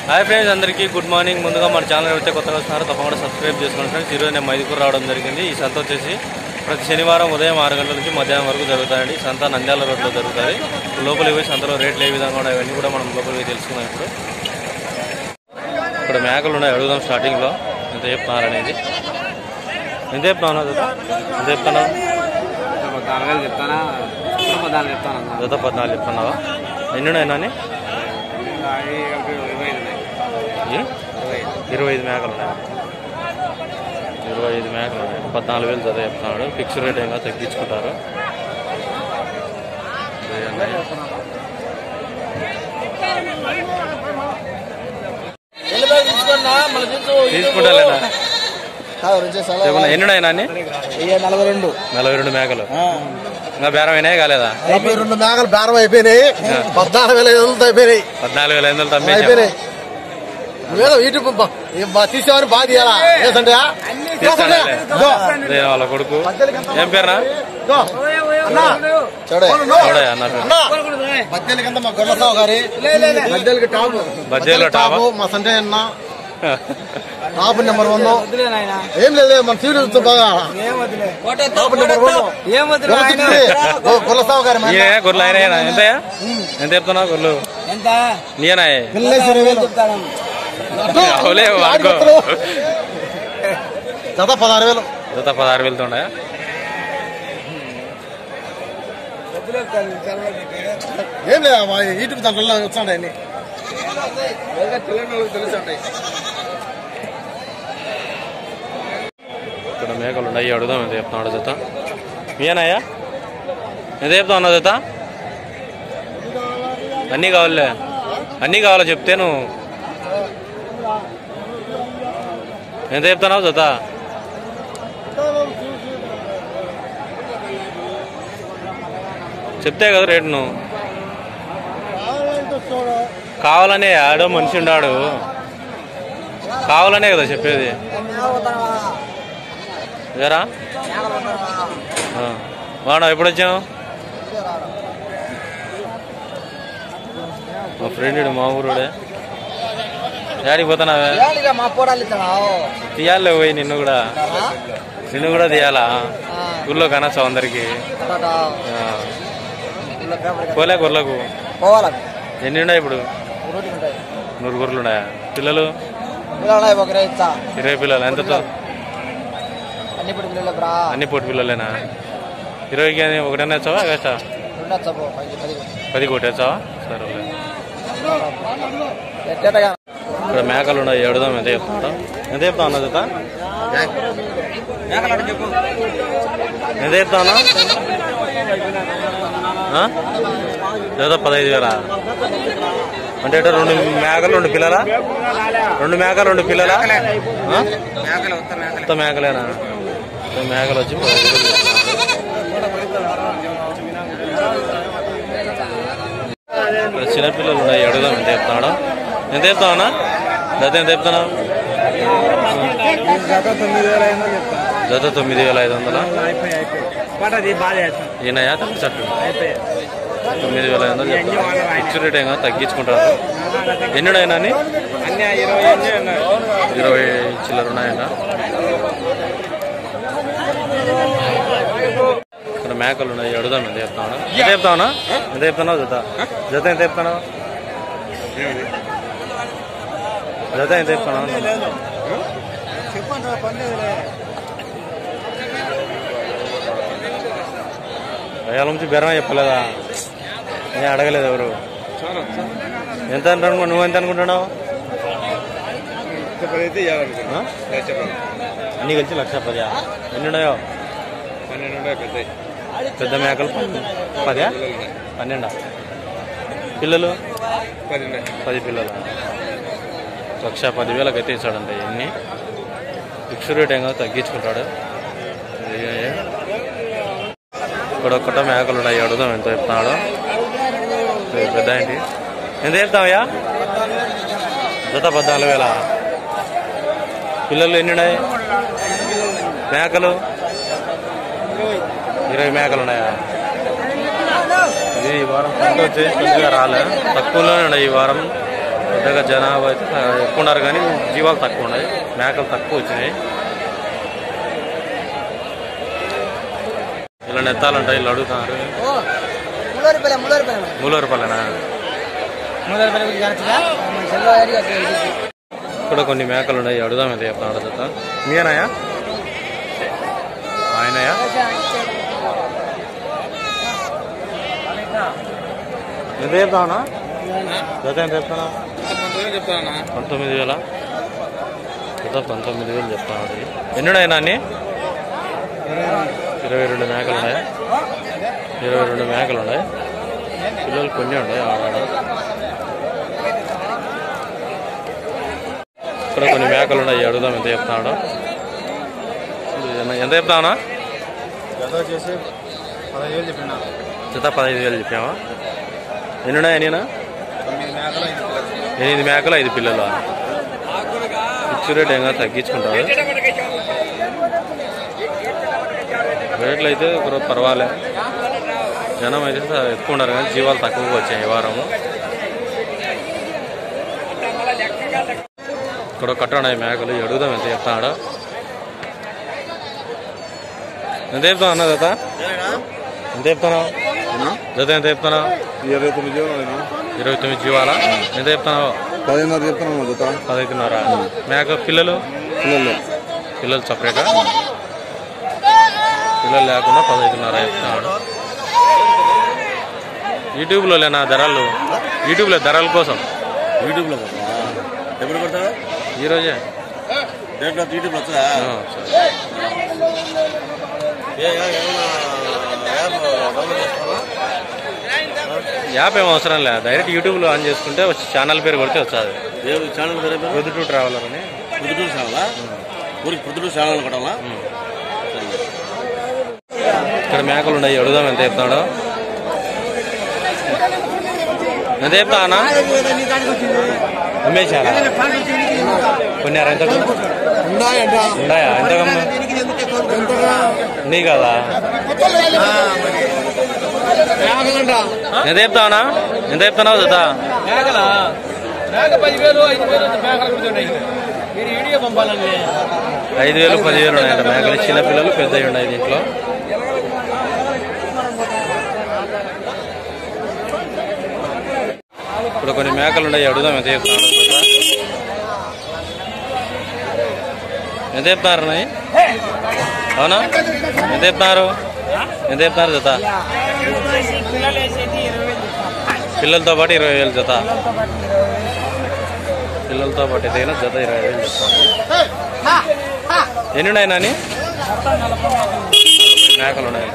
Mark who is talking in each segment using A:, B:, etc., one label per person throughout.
A: Hi friends అందరికీ good morning ముందుగా మన ఛానల్ ఎవరైతే కొత్తగా వస్తున్నారో తప్పకుండా సబ్స్క్రైబ్ చేసుకోండి ఫ్రెండ్స్ ఈరోజు నేను మైదుకూరు రావడం జరిగింది ఈ సంత వచ్చేసి ప్రతి శనివారం ఉదయం ఆరు గంటల నుంచి మధ్యాహ్నం వరకు జరుగుతాయండి ఈ సంత నంద్యాల రోడ్లో జరుగుతుంది లోపలికి పోయి సంతలో రేట్లు ఏ విధంగా ఉన్నాయి అవన్నీ కూడా మనం లోపలికి పోయి తెలుసుకుందాం ఇప్పుడు ఇక్కడ మేకలు ఉన్నాయి అడుగుదాం స్టార్టింగ్లో ఎంత చెప్తున్నారు అనేది ఎంత చెప్తున్నావు జత ఎంత చెప్తున్నావు
B: పద్నాలుగు వేలు చెప్తానా పద్నాలుగు చెప్తాను అన్న
A: జత పద్నాలుగు చెప్తున్నావా ఎన్ని ఉన్నాయి నాని
B: అవి కలిపి ఇరవై ఐదు ఉన్నాయి
A: ఈ?
B: ఇరవై
A: ఇరవై ఐదు మేకలు ఉన్నాయి ఇరవై ఐదు మేకలు ఉన్నాయి పద్నాలుగు వేలు చదివి చెప్తున్నాడు ఫిక్స్ రేట్ ఏమో తగ్గించుకుంటారు ఇవి ఉన్నాయి. తీసుకుంటాలేనా చెప్పండి ఎన్ని ఉన్నాయి నాని
C: నలభై రెండు
A: నలభై రెండు మేకలు ఇంకా బేరం అయినాయి కాలేదా
C: నలభై రెండు మేకలు బేరం అయిపోయినాయి పద్నాలుగు వేల ఐదు వందలతో అయిపోయినాయి
A: పద్నాలుగు వేల ఐదు వందలు తమ్మేసాం
C: అయిపోయినాయి నువ్వేదో వీటి తీసేవారు బాగా తీయాలా ఏంటంటే
A: తీస్తానులే. అదే వాళ్ళ కొడుకు ఏం పేరునా
C: చూడే
A: చూడయ్య అన్న పేరు
C: మధ్యలో కింద మా గొల్లసావు గారి మధ్యలోకి టాప్
A: బజ్జీలో టాపా?
C: మా సంటే అన్న టాప్ నెంబర్ వన్ ఏం లేదు మన సీడు బాగా టాప్ నెంబర్ వన్ గొల్లసావు గారి మా అన్న.
A: ఈయన గొర్రెలు ఆయన ఎంతయా ఎంత చెప్తున్నావు గొర్రెలు
B: ఎంత
A: నీయనా
C: పిల్లలేసి ఇరవై వేలు.
A: అవులే
C: ఆడి
A: వాడుకో
C: కొత్తలు. జత పదహారు వేలు
A: జత పదహారు వెళ్తుండే
C: ఏం లేదు మా యూట్యూబ్ దాంట్లో వచ్చాడు అన్ని
A: ఇక్కడ మేకలు ఉన్నాయి అడుగుదాం ఎంత చెప్తున్నాడు జత మీనాయా ఎంత చెప్తా ఉన్నావు జత అన్నీ కావాలే అన్నీ కావాలో చెప్తే నువ్వు ఎంత చెప్తున్నావు జత చెప్తే కదా రేటు నువ్వు కావాలనే ఆడో మనిషి ఉండాడు కావాలనే కదా చెప్పేది వేరా వాడు ఎప్పుడు వచ్చావు మా ఫ్రెండ్ ఈడు, మా ఊరుడే యాడికి పోతున్నావే
C: మా పోరాలు
A: తీయాలి పోయి నిన్ను కూడా నిన్ను కూడా తీయాలా ఊళ్ళో కనొచ్చు అందరికి పోలే గొర్రెలకు
C: పోవాలా
A: ఎన్ని ఉన్నాయి ఇప్పుడు నూరు గొర్రెలు ఉన్నాయా పిల్లలు
C: ఒకరే ఇచ్చా
A: ఇరవై పిల్లలు ఎంత
C: అన్ని ఇప్పుడు పిల్లలు బ్రా
A: అన్ని పొట్టి పిల్లలేనా ఇరవైకి అని ఒకటైనా వచ్చావా వేస్తా
C: రెండు వచ్చాపు పది పది
A: పది కొట్టేచ్చావా సరే
C: ఎట్టగా
A: ఇక్కడ మేకలు ఉన్నాయి ఎడుదాం ఎంత చెప్తా ఎంత చెప్తా ఉన్నా జత ఎంత చెప్తా ఉన్నా ఆ? జత పదహైదు వేల అంటే ఎటో రెండు మేకలు రెండు పిల్లలా రెండు మేకలు రెండు పిల్లలా ఆ?
B: మేకలు ఉత్త మేకలు
A: మొత్తం మేకలేనా మొత్తం మేకలు వచ్చి పదహైదు వేలు చెప్తున్నారు. ఇక్కడ చిన్నపిల్లలు ఉన్నాయి అడుగుదాం ఎంత చెప్తున్నాడు ఎంత చెప్తావన్నా జత ఎంత చెప్తున్నావు జత తొమ్మిది వేల ఐదు వందల
B: పట్టది బాగా చేస్తాం
A: ఈయనయా తక్కువ చెట్టు తొమ్మిది వేల ఐదు వందలు చెప్తాను ఫిక్స్ రేట్ ఏమో తగ్గించుకుంటారు ఎన్నుడైనా అని
B: అన్ని ఇరవై ఎనిమిది ఉన్నాయి
A: ఇరవై చిల్లర ఉన్నాయంట ఇక్కడ మేకలు ఉన్నాయి అడుగుదాం ఎంత చెప్తాను ఎంత చెప్తావునా ఎంత చెప్తున్నావు జత జత ఎంత చెప్తున్నావు జత ఎంత చెప్తున్నావు వేల నుంచి బెరమ చెప్పలేదా నేను అడగలేదు ఎవరు ఎంత అనుకో నువ్వు ఎంత అనుకుంటున్నావు
B: అయితే
A: ఆ? అన్ని కలిసి లక్ష పది ఎన్ని ఉన్నాయో
B: పన్నెండు ఉన్నాయి పెద్ద
A: పెద్ద మేకలు పదా పన్నెండా పిల్లలు
B: పది ఉన్నాయి
A: పది పిల్లలు లక్ష పదివేలకు అయితే ఇస్తాడంట ఇవన్నీ ఫిక్స్ రేట్ ఏమో తగ్గించుకుంటాడు ఇది ఇక్కడ ఒక్కట మేకలు ఉన్నాయి అడుగుదాం ఎంత చెప్తున్నాడు ఇది పెద్ద ఏంటి ఎంత చెప్తావయ్యా జత పద్నాలుగు వేల పిల్లలు ఎన్ని ఉన్నాయి మేకలు ఇరవై మేకలు ఉన్నాయా ఇది ఈ వారం పంట వచ్చేసి కొద్దిగా రాలే తక్కువలోనే ఉన్నాయి ఈ వారం పెద్దగా జనాభా అయితే ఎక్కువ ఉన్నారు కానీ జీవాలు తక్కువ ఉన్నాయి మేకలు తక్కువ వచ్చినాయి ఇలా నెత్తాలుంటాయి వీళ్ళు అడుగుతున్నారు మూలూరుపల్లెనా ఇక్కడ కొన్ని మేకలు ఉన్నాయి అడుగుదాం ఎంత చెప్తాను జత మీనాయా ఆయనయా ఎంత చెప్తావునా జత ఎంత చెప్తానా పంతొమ్మిది వేల జత పంతొమ్మిది వేలు చెప్తాను అది ఎన్నున్నాయి నాన్ని ఇరవై రెండు మేకలు ఉన్నాయి ఇరవై రెండు మేకలు ఉన్నాయి పిల్లలు కొన్ని ఉన్నాయి ఆడాడ ఇక్కడ కొన్ని మేకలు ఉన్నాయి అడుగుదాం ఎంత చెప్తాడు ఎంత చెప్తావునా
C: వచ్చేసి పదహైదు వేలు చెప్పిన
A: జత పదహైదు వేలు చెప్పావా ఎన్ని ఉన్నాయి నేను
C: తొమ్మిది మేకలు ఐదు పిల్లలు.
A: ఎనిమిది మేకలు ఐదు పిల్లలు ఇచ్చు రేట్ ఏం కాదు తగ్గించుకుంటారు రేట్లు అయితే ఇప్పుడు పర్వాలే జనం అయితే ఎక్కువ ఉన్నారు కానీ జీవాలు తక్కువగా వచ్చాయి ఈ వారము ఇక్కడ కట్ట ఉన్నాయి మేకలు అడుగుదాం ఎంత చెప్తాడు ఎంత చెప్తావు అన్న జత ఎంత చెప్తున్నావు జత ఎంత చెప్తున్నావు
C: ఇరవై తొమ్మిది వేలు ఉన్నాయి.
A: ఇరవై తొమ్మిది జీవాలా ఎంత చెప్తున్నావు
C: పదిన్నర చెప్తున్నాను జత
A: పదైదున్నర మేక పిల్లలు
C: పిల్లలు
A: పిల్లలు సపరేటా పిల్లలు లేకుండా పదైదున్నర చెప్తున్నాడు యూట్యూబ్లో లేనా ధరలు యూట్యూబ్లో ధరల కోసం
C: యూట్యూబ్లో ఎప్పుడు పెడతాడు
A: ఈరోజే
C: రేపు యూట్యూబ్లో వస్తుందా
A: ఆ, సరే.
C: ఏ ఏ, ఏమన్నా యాప్ డౌన్లోడ్ చేస్తావా
A: యాప్ ఏం అవసరం లేదు డైరెక్ట్ యూట్యూబ్లో ఆన్ చేసుకుంటే వచ్చి ఛానల్ పేరు కొడితే వస్తుంది
C: ఏ ఛానల్ పేరు పేరు
A: పొద్దుటూ ట్రావెలర్ అని
C: పొద్దుటూరు ఛానలా ఊరికి పొద్దుటూరు ఛానల్ కొట్టాలా
A: ఇక్కడ మేకలు ఉన్నాయి అడుగుదాం ఎంత చెప్తాడు ఎంత చెప్తా అన్న అమ్మేశారా కొన్నారా ఎంత ఉన్నాయా ఎంత నీ కదా ఎంత చెప్తావనా ఎంత చెప్తున్నావు జత
B: మేకలా మేక పదివేలు ఐదు వేలు మేకలు కూర్చున్నాయి మీరు వీడియో పంపాలండి
A: ఐదు వేలు పదివేలు ఉన్నాయంట మేకలు చిన్నపిల్లలు పెద్దవి ఉన్నాయి దీంట్లో ఇప్పుడు కొన్ని మేకలు ఉన్నాయి అడుగుదాం ఎంత చెప్తాను ఎంత చెప్తున్నారు అన్నయ్య? అవునా ఎంత చెప్తున్నారు ఎంత చెప్తున్నారు జత పిల్లలతో పాటు ఇరవై వేలు జత పిల్లలతో పాటు అయితే కనుక జత ఇరవై వేలు చెప్తాను ఎన్ని ఉన్నాయి నాని మేకలు ఉన్నాయి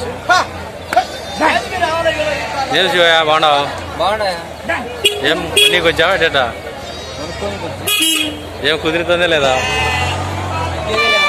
A: నేను శివయ్య బాగున్నావు
B: బాగున్నాయా
A: ఏం నీకు వచ్చావా డేటా ఏం కుదురుతుందే లేదా
B: ఇదే